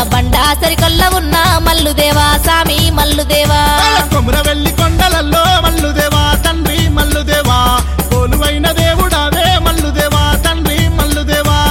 బండాసరి కొల్ల ఉన్న మల్లుదేవా సామి మల్లుదేవా కొముర వెళ్ళి కొండలల్లో మల్లుదేవా తండ్రి మల్లుదేవా కోలువైన దేవుడావే మల్లుదేవా తండ్రి మల్లుదేవా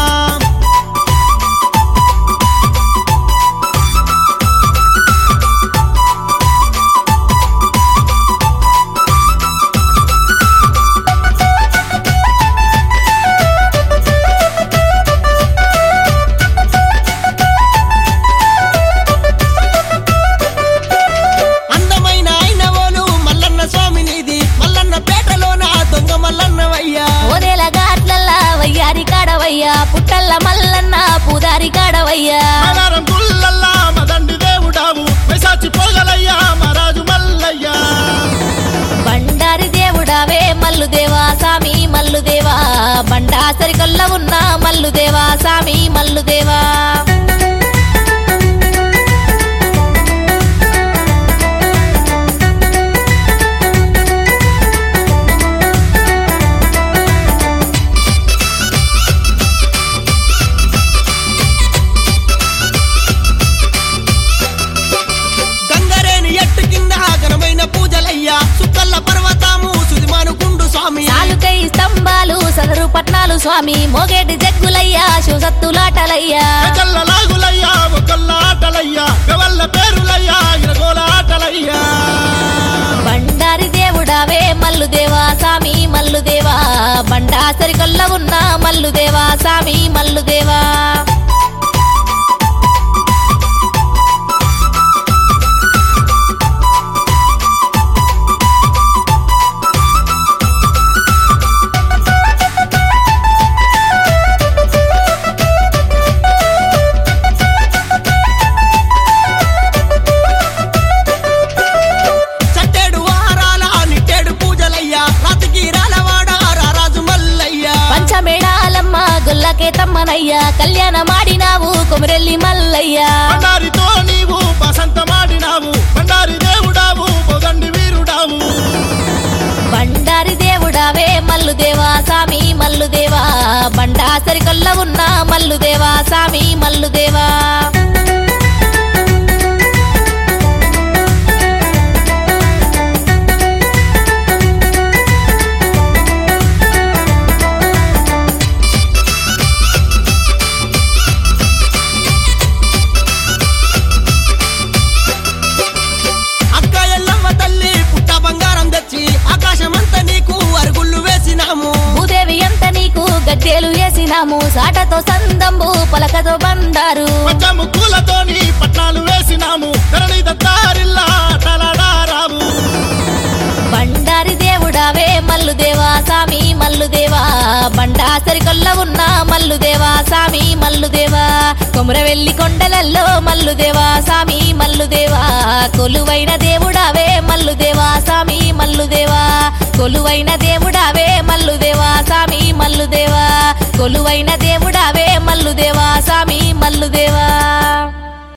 అందమైన అయినవోలు మల్లన్న స్వామి నీది మల్లన్న పేటలోన దొంగ మల్లన్నవయ్యా ఓదేల ఘాట్లల్లా వయ్యారి కాడవయ్యా పుట్టల్ల మల్లన్న పూదారి కాడవయ్యా ఆధారం గుల్లల్లా మదండి దేవుడావు వైశాచి పోగలయ్యా మహారాజు మల్లయ్యా బండారి దేవుడావే మల్లుదేవా సామి మల్లుదేవా బండాసరి కొల్ల ఉన్న మల్లుదేవా సామి మల్లుదేవా గంగరేని ఎట్టు కింద ఘనమైన పూజలయ్యా సుక్కల్ల పర్వతము సుదిమానుకుండు స్వామి నాలుకై స్తంభాలు సదరు పట్నాలు స్వామి మోగేటి జగ్గులయ్యా శివసత్తులాటలయ్యా లాగులయ్యా ఒకళ్ళ ఆటలయ్యా గవల్ల పేరులయ్యా ఇరగోల ఆటలయ్యా బండారి దేవుడావే మల్లుదేవా సామి మల్లుదేవా బండాసరి కొల్ల ఉన్న మల్లుదేవా సామి మల్లుదేవా చట్టేడు వారాల నిట్టేడు పూజలయ్యా రాతికి రాలవాడ రారాజు మల్లయ్యా పంచమేడాలమ్మ గొల్లకే తమ్మనయ్యా కళ్యాణ మాడినావు కొమరెల్లి మల్లయ్యా బండారితో నీవు బసంతమాడినావు బండారి దేవుడావు పొదండి వీరుడావు బండారి దేవుడావే మల్లుదేవా సామి మల్లుదేవా బండాసరి కొల్ల ఉన్న మల్లుదేవా సామి మల్లుదేవా అక్క ఎల్లమ్మ తల్లి పుట్ట బంగారం తెచ్చి ఆకాశమంతా నీకు అరుగుళ్ళు వేసినాము భూదేవి ఎంత నీకు గద్దెలు వేసినాము సాటతో సందంబు పలకతో బండారు పంచము పూలతోని పట్నాలు వేసినాము ధరణి దత్తారిల్లా ఆటలాడారావు బండారి దేవుడావే మల్లుదేవా సామి మల్లుదేవా బండాసరి కొల్ల ఉన్న మల్లుదేవా సామి మల్లుదేవా కొమురవెల్లి కొండలల్లో మల్లుదేవా సామి మల్లుదేవా కొలువైన దేవుడావే మల్లుదేవా సామి మల్లుదేవా కొలువైన దేవుడావే మల్లుదేవా సామి మల్లుదేవా కొలువైన దేవుడావే మల్లుదేవా సామి మల్లుదేవా